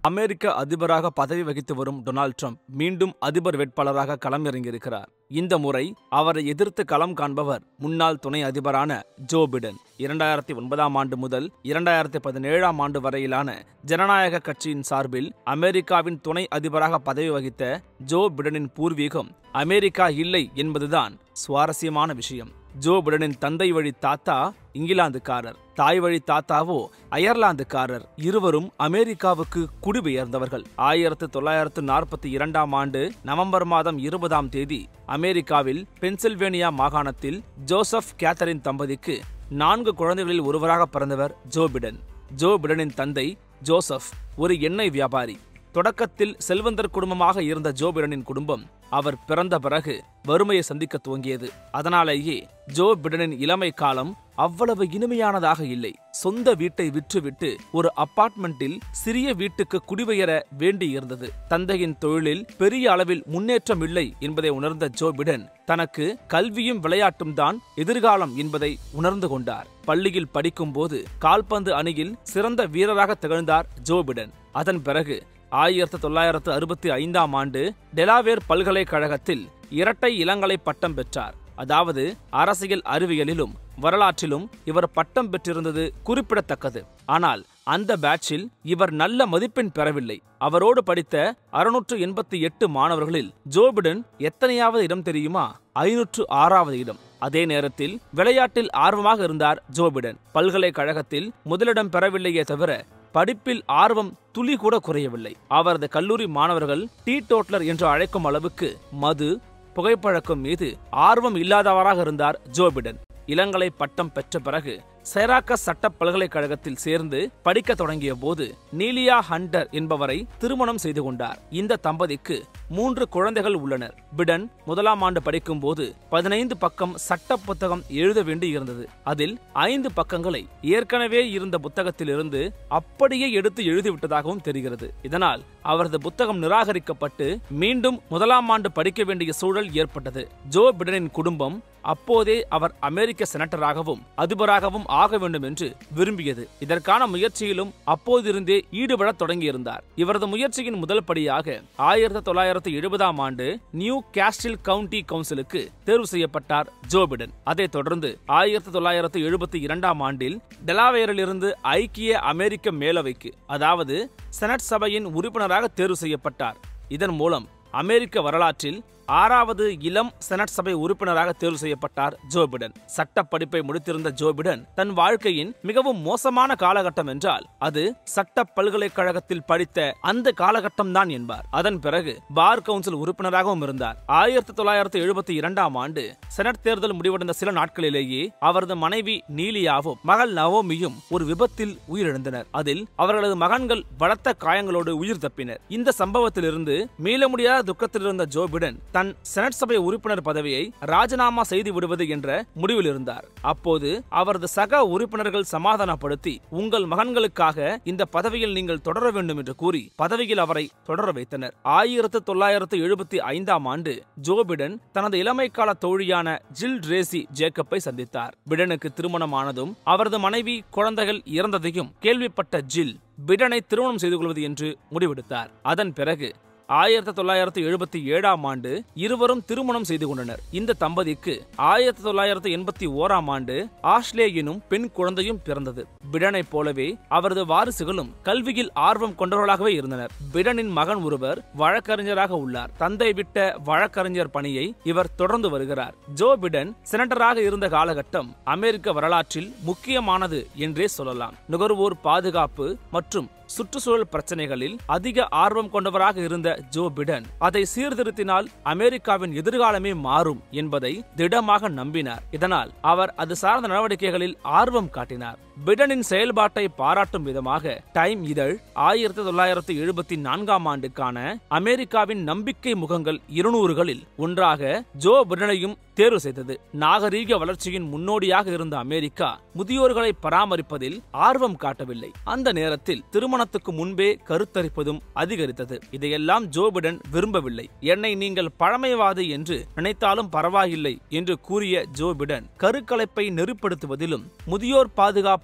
அமெரிக்க அதிபராக பதவி வகித்து வரும் டொனால்ட் ட்ரம்ப் மீண்டும் அதிபர் வேட்பாளராக களமிறங்கியிருக்கிறார் இந்த முறை அவரை எதிர்த்து களம் காண்பவர் முன்னாள் துணை அதிபரான ஜோ பிடன் இரண்டாயிரத்தி ஒன்பதாம் ஆண்டு முதல் இரண்டாயிரத்தி பதினேழாம் ஆண்டு வரையிலான ஜனநாயக கட்சியின் சார்பில் அமெரிக்காவின் துணை அதிபராக பதவி வகித்த ஜோ பிடனின் பூர்வீகம் அமெரிக்கா இல்லை என்பதுதான் சுவாரஸ்யமான விஷயம் ஜோ பிடனின் தந்தை வழி தாத்தா இங்கிலாந்துக்காரர் தாய் வழி தாத்தாவோ அயர்லாந்துக்காரர் இருவரும் அமெரிக்காவுக்கு குடிபெயர்ந்தவர்கள் ஆயிரத்து தொள்ளாயிரத்து நாற்பத்தி இரண்டாம் ஆண்டு நவம்பர் மாதம் இருபதாம் தேதி அமெரிக்காவில் பென்சில்வேனியா மாகாணத்தில் ஜோசப் கேத்தரின் தம்பதிக்கு நான்கு குழந்தைகளில் ஒருவராக பிறந்தவர் ஜோ பிடன் ஜோ பிடனின் தந்தை ஜோசப் ஒரு எண்ணெய் வியாபாரி தொடக்கத்தில் செல்வந்தர் குடும்பமாக இருந்த ஜோ பிடனின் குடும்பம் அவர் பிறந்த பிறகு வறுமையை சந்திக்க துவங்கியது அதனாலேயே ஜோ பிடனின் இளமை காலம் அவ்வளவு இனிமையானதாக இல்லை சொந்த வீட்டை விற்றுவிட்டு ஒரு அபார்ட்மெண்டில் சிறிய வீட்டுக்கு குடிபெயர வேண்டி இருந்தது தந்தையின் தொழிலில் பெரிய அளவில் முன்னேற்றம் இல்லை என்பதை உணர்ந்த ஜோ பிடன் தனக்கு கல்வியும் விளையாட்டும் தான் எதிர்காலம் என்பதை உணர்ந்து கொண்டார் பள்ளியில் படிக்கும்போது கால்பந்து அணியில் சிறந்த வீரராக திகழ்ந்தார் ஜோ பிடன் அதன் பிறகு ஆயிரத்து தொள்ளாயிரத்து அறுபத்தி ஐந்தாம் ஆண்டு டெலாவேர் பல்கலைக்கழகத்தில் இரட்டை இளங்கலை பட்டம் பெற்றார் அதாவது அரசியல் அறிவியலிலும் வரலாற்றிலும் இவர் பட்டம் பெற்றிருந்தது குறிப்பிடத்தக்கது ஆனால் அந்த பேட்சில் இவர் நல்ல மதிப்பெண் பெறவில்லை அவரோடு படித்த அறுநூற்று எண்பத்தி எட்டு மாணவர்களில் ஜோபிடன் எத்தனையாவது இடம் தெரியுமா ஐநூற்று ஆறாவது இடம் அதே நேரத்தில் விளையாட்டில் ஆர்வமாக இருந்தார் ஜோபிடன் பல்கலைக்கழகத்தில் முதலிடம் பெறவில்லையே தவிர படிப்பில் ஆர்வம் துளி கூட குறையவில்லை அவரது கல்லூரி மாணவர்கள் டீ டோட்லர் என்று அழைக்கும் அளவுக்கு மது புகைப்பழக்கம் மீது ஆர்வம் இல்லாதவராக இருந்தார் ஜோபிடன் இளங்கலை பட்டம் பெற்ற பிறகு செராக்கஸ் சட்ட பல்கலைக்கழகத்தில் சேர்ந்து படிக்க தொடங்கிய போது நீலியா ஹண்டர் என்பவரை திருமணம் செய்து கொண்டார் இந்த தம்பதிக்கு மூன்று குழந்தைகள் உள்ளனர் பிடன் முதலாம் ஆண்டு படிக்கும் போது பதினைந்து பக்கம் சட்ட புத்தகம் எழுத வேண்டி இருந்தது அதில் ஐந்து பக்கங்களை ஏற்கனவே இருந்த புத்தகத்திலிருந்து அப்படியே எடுத்து எழுதிவிட்டதாகவும் தெரிகிறது இதனால் அவரது புத்தகம் நிராகரிக்கப்பட்டு மீண்டும் முதலாம் ஆண்டு படிக்க வேண்டிய சூழல் ஏற்பட்டது ஜோ பிடனின் குடும்பம் அப்போதே அவர் அமெரிக்க செனட்டராகவும் அதிபராகவும் ஆக வேண்டும் என்று விரும்பியது இதற்கான முயற்சியிலும் அப்போதிருந்தே ஈடுபடத் தொடங்கியிருந்தார் இவரது முயற்சியின் முதல் படியாக ஆயிரத்தி தொள்ளாயிரத்தி எழுபதாம் ஆண்டு நியூ கேஸ்டில் கவுண்டி கவுன்சிலுக்கு தேர்வு செய்யப்பட்டார் ஜோ பிடன் அதைத் தொடர்ந்து ஆயிரத்தி தொள்ளாயிரத்தி எழுபத்தி இரண்டாம் ஆண்டில் டெலாவேரிலிருந்து ஐக்கிய அமெரிக்க மேலவைக்கு அதாவது செனட் சபையின் உறுப்பினராக தேர்வு செய்யப்பட்டார் இதன் மூலம் அமெரிக்க வரலாற்றில் ஆறாவது இளம் செனட் சபை உறுப்பினராக தேர்வு செய்யப்பட்டார் ஜோ பிடன் சட்ட படிப்பை முடித்திருந்த ஜோ பிடன் தன் வாழ்க்கையின் மிகவும் மோசமான காலகட்டம் என்றால் அது சட்ட பல்கலைக்கழகத்தில் படித்த அந்த காலகட்டம் தான் என்பார் அதன் பிறகு பார் கவுன்சில் உறுப்பினராகவும் இருந்தார் ஆயிரத்தி தொள்ளாயிரத்தி எழுபத்தி இரண்டாம் ஆண்டு செனட் தேர்தல் முடிவடைந்த சில நாட்களிலேயே அவரது மனைவி நீலியாவும் மகள் நவோமியும் ஒரு விபத்தில் உயிரிழந்தனர் அதில் அவர்களது மகன்கள் பலத்த காயங்களோடு உயிர் தப்பினர் இந்த சம்பவத்திலிருந்து மீள முடியாத துக்கத்தில் இருந்த ஜோ பிடன் தன் செனட் சபை உறுப்பினர் பதவியை ராஜினாமா செய்து விடுவது என்ற முடிவில் இருந்தார் அப்போது அவரது சக உறுப்பினர்கள் சமாதானப்படுத்தி உங்கள் மகன்களுக்காக இந்த பதவியில் நீங்கள் தொடர வேண்டும் என்று கூறி பதவியில் அவரை தொடர வைத்தனர் ஆயிரத்து தொள்ளாயிரத்து எழுபத்தி ஐந்தாம் ஆண்டு ஜோ பிடன் தனது இளமை கால தோழியான ஜில் ரேசி ஜேக்கப்பை சந்தித்தார் பிடனுக்கு திருமணமானதும் அவரது மனைவி குழந்தைகள் இறந்ததையும் கேள்விப்பட்ட ஜில் பிடனை திருமணம் செய்து கொள்வது என்று முடிவெடுத்தார் அதன் பிறகு ஆயிரத்தி தொள்ளாயிரத்தி எழுபத்தி ஏழாம் ஆண்டு இருவரும் திருமணம் செய்து கொண்டனர் இந்த தம்பதிக்கு ஆயிரத்தி தொள்ளாயிரத்தி எண்பத்தி ஓராம் ஆண்டு ஆஷ்லே எனும் பெண் குழந்தையும் பிறந்தது பிடனைப் போலவே அவரது வாரிசுகளும் கல்வியில் ஆர்வம் கொண்டவர்களாகவே இருந்தனர் பிடனின் மகன் ஒருவர் வழக்கறிஞராக உள்ளார் தந்தை விட்ட வழக்கறிஞர் பணியை இவர் தொடர்ந்து வருகிறார் ஜோ பிடன் செனட்டராக இருந்த காலகட்டம் அமெரிக்க வரலாற்றில் முக்கியமானது என்றே சொல்லலாம் நுகர்வோர் பாதுகாப்பு மற்றும் சுற்றுச்சூழல் பிரச்சனைகளில் அதிக ஆர்வம் கொண்டவராக இருந்த ஜோ பிடன் அதை சீர்திருத்தினால் அமெரிக்காவின் எதிர்காலமே மாறும் என்பதை திடமாக நம்பினார் இதனால் அவர் அது சார்ந்த நடவடிக்கைகளில் ஆர்வம் காட்டினார் பிடனின் செயல்பாட்டை பாராட்டும் விதமாக டைம் இதழ் ஆயிரத்தி தொள்ளாயிரத்தி எழுபத்தி நான்காம் ஆண்டுக்கான அமெரிக்காவின் நம்பிக்கை முகங்கள் இருநூறுகளில் ஒன்றாக ஜோ பிடனையும் தேர்வு செய்தது நாகரீக வளர்ச்சியின் முன்னோடியாக இருந்த அமெரிக்கா முதியோர்களை பராமரிப்பதில் ஆர்வம் காட்டவில்லை அந்த நேரத்தில் திருமணத்துக்கு முன்பே கருத்தரிப்பதும் அதிகரித்தது இதையெல்லாம் ஜோ பிடன் விரும்பவில்லை என்னை நீங்கள் பழமைவாதி என்று நினைத்தாலும் பரவாயில்லை என்று கூறிய ஜோ பிடன் கருக்கலைப்பை நெருப்படுத்துவதிலும் முதியோர் பாதுகாப்பை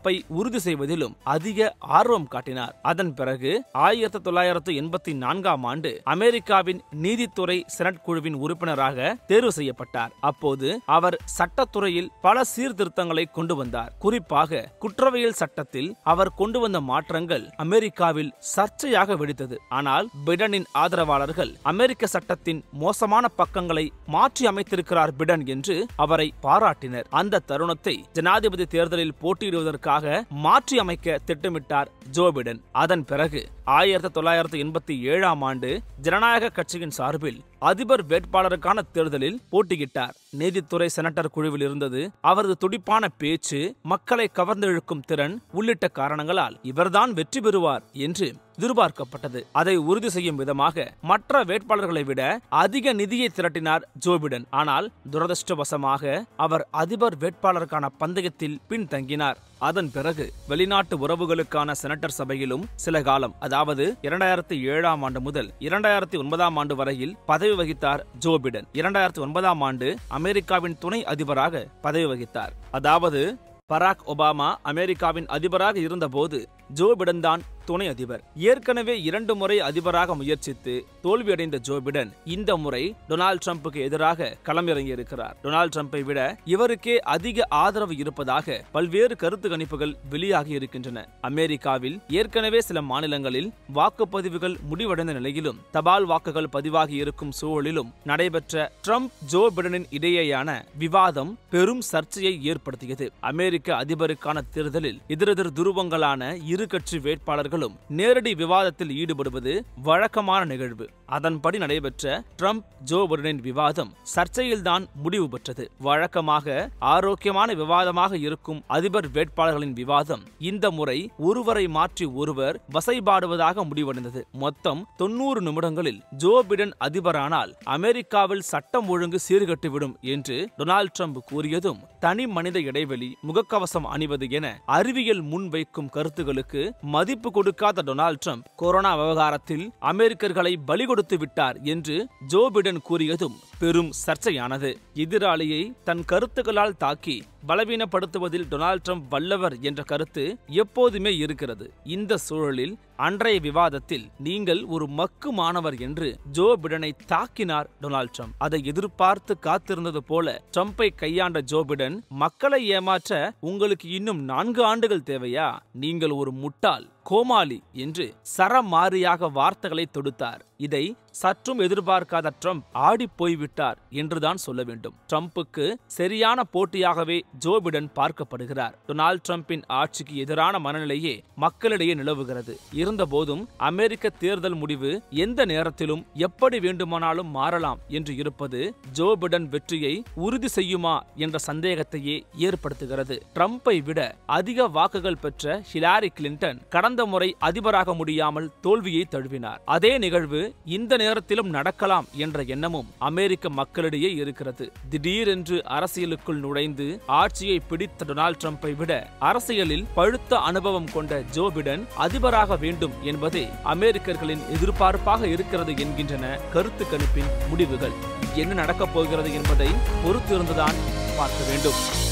பாதுகாப்பை உறுதி செய்வதிலும் அதிக ஆர்வம் காட்டினார் அதன் பிறகு ஆயிரத்தி தொள்ளாயிரத்து எண்பத்தி நான்காம் ஆண்டு அமெரிக்காவின் நீதித்துறை செனட் குழுவின் உறுப்பினராக தேர்வு செய்யப்பட்டார் அப்போது அவர் சட்டத்துறையில் பல சீர்திருத்தங்களை கொண்டு வந்தார் குறிப்பாக குற்றவியல் சட்டத்தில் அவர் கொண்டு வந்த மாற்றங்கள் அமெரிக்காவில் சர்ச்சையாக வெடித்தது ஆனால் பிடனின் ஆதரவாளர்கள் அமெரிக்க சட்டத்தின் மோசமான பக்கங்களை மாற்றி அமைத்திருக்கிறார் பிடன் என்று அவரை பாராட்டினர் அந்த தருணத்தை ஜனாதிபதி தேர்தலில் போட்டியிடுவதற்காக மாற்றி அமைக்க திட்டமிட்டார் ஜோ பிடன் அதன் பிறகு ஆயிரத்தி தொள்ளாயிரத்தி எண்பத்தி ஏழாம் ஆண்டு ஜனநாயக கட்சியின் சார்பில் அதிபர் வேட்பாளருக்கான தேர்தலில் போட்டியிட்டார் நீதித்துறை செனட்டர் குழுவில் இருந்தது அவரது துடிப்பான பேச்சு மக்களை கவர்ந்திழுக்கும் திறன் உள்ளிட்ட காரணங்களால் இவர்தான் வெற்றி பெறுவார் என்று எதிர்பார்க்கப்பட்டது அதை உறுதி செய்யும் விதமாக மற்ற வேட்பாளர்களை விட அதிக நிதியை திரட்டினார் ஜோ பிடன் ஆனால் துரதிருஷ்டவசமாக அவர் அதிபர் வேட்பாளருக்கான பந்தயத்தில் பின்தங்கினார் அதன் பிறகு வெளிநாட்டு உறவுகளுக்கான செனட்டர் சபையிலும் சில காலம் அதாவது இரண்டாயிரத்தி ஏழாம் ஆண்டு முதல் இரண்டாயிரத்தி ஒன்பதாம் ஆண்டு வரையில் பதவி வகித்தார் ஜோ பிடன் இரண்டாயிரத்தி ஒன்பதாம் ஆண்டு அமெரிக்காவின் துணை அதிபராக பதவி வகித்தார் அதாவது பராக் ஒபாமா அமெரிக்காவின் அதிபராக இருந்தபோது ஜோ பிடன் தான் துணை அதிபர் ஏற்கனவே இரண்டு முறை அதிபராக முயற்சித்து தோல்வியடைந்த ஜோ பிடன் இந்த முறை டொனால்டு டிரம்புக்கு எதிராக களமிறங்கியிருக்கிறார் டொனால்டு டிரம்பை விட இவருக்கே அதிக ஆதரவு இருப்பதாக பல்வேறு கருத்து கணிப்புகள் வெளியாகி இருக்கின்றன அமெரிக்காவில் ஏற்கனவே சில மாநிலங்களில் வாக்குப்பதிவுகள் முடிவடைந்த நிலையிலும் தபால் வாக்குகள் பதிவாகி இருக்கும் சூழலிலும் நடைபெற்ற ட்ரம்ப் ஜோ பிடனின் இடையேயான விவாதம் பெரும் சர்ச்சையை ஏற்படுத்தியது அமெரிக்க அதிபருக்கான தேர்தலில் எதிரெதிர் துருவங்களான இரு கட்சி வேட்பாளர்களும் நேரடி விவாதத்தில் ஈடுபடுவது வழக்கமான நிகழ்வு அதன்படி நடைபெற்ற ட்ரம்ப் ஜோ பிடனின் விவாதம் சர்ச்சையில்தான் முடிவு பெற்றது வழக்கமாக ஆரோக்கியமான விவாதமாக இருக்கும் அதிபர் வேட்பாளர்களின் விவாதம் இந்த முறை ஒருவரை மாற்றி ஒருவர் வசைபாடுவதாக முடிவடைந்தது மொத்தம் தொன்னூறு நிமிடங்களில் ஜோ பிடன் அதிபரானால் அமெரிக்காவில் சட்டம் ஒழுங்கு சீர்கட்டுவிடும் என்று டொனால்டு ட்ரம்ப் கூறியதும் தனி மனித இடைவெளி முகக்கவசம் அணிவது என அறிவியல் முன்வைக்கும் கருத்துகளுக்கு மதிப்பு கொடுக்காத டொனால்டு ட்ரம்ப் கொரோனா விவகாரத்தில் அமெரிக்கர்களை பலி கொடுத்து விட்டார் என்று ஜோ பிடன் கூறியதும் பெரும் சர்ச்சையானது எதிராளியை தன் கருத்துக்களால் தாக்கி பலவீனப்படுத்துவதில் டொனால்டு ட்ரம்ப் வல்லவர் என்ற கருத்து எப்போதுமே இருக்கிறது இந்த சூழலில் அன்றைய விவாதத்தில் நீங்கள் ஒரு மக்கு மாணவர் என்று ஜோ பிடனை தாக்கினார் டொனால்டு ட்ரம்ப் அதை எதிர்பார்த்து காத்திருந்தது போல ட்ரம்பை கையாண்ட ஜோ பிடன் மக்களை ஏமாற்ற உங்களுக்கு இன்னும் நான்கு ஆண்டுகள் தேவையா நீங்கள் ஒரு முட்டாள் கோமாளி என்று சரமாரியாக வார்த்தைகளை தொடுத்தார் இதை சற்றும் எதிர்பார்க்காத ட்ரம்ப் ஆடி போய்விட்டார் என்றுதான் சொல்ல வேண்டும் ட்ரம்புக்கு சரியான போட்டியாகவே ஜோ பிடன் பார்க்கப்படுகிறார் டொனால்டு ட்ரம்பின் ஆட்சிக்கு எதிரான மனநிலையே மக்களிடையே நிலவுகிறது இருந்தபோதும் அமெரிக்க தேர்தல் முடிவு எந்த நேரத்திலும் எப்படி வேண்டுமானாலும் மாறலாம் என்று இருப்பது ஜோ பிடன் வெற்றியை உறுதி செய்யுமா என்ற சந்தேகத்தையே ஏற்படுத்துகிறது ட்ரம்பை விட அதிக வாக்குகள் பெற்ற ஹிலாரி கிளின்டன் கடந்த முறை அதிபராக முடியாமல் தோல்வியை தழுவினார் அதே நிகழ்வு இந்த நேரத்திலும் நடக்கலாம் என்ற எண்ணமும் அமெரிக்க மக்களிடையே இருக்கிறது திடீரென்று அரசியலுக்குள் நுழைந்து ஆட்சியை பிடித்த டொனால்டு ட்ரம்பை விட அரசியலில் பழுத்த அனுபவம் கொண்ட ஜோ பிடன் அதிபராக வேண்டும் என்பதே அமெரிக்கர்களின் எதிர்பார்ப்பாக இருக்கிறது என்கின்றன கருத்து கணிப்பின் முடிவுகள் என்ன நடக்கப் போகிறது என்பதை பொறுத்திருந்துதான் பார்க்க வேண்டும்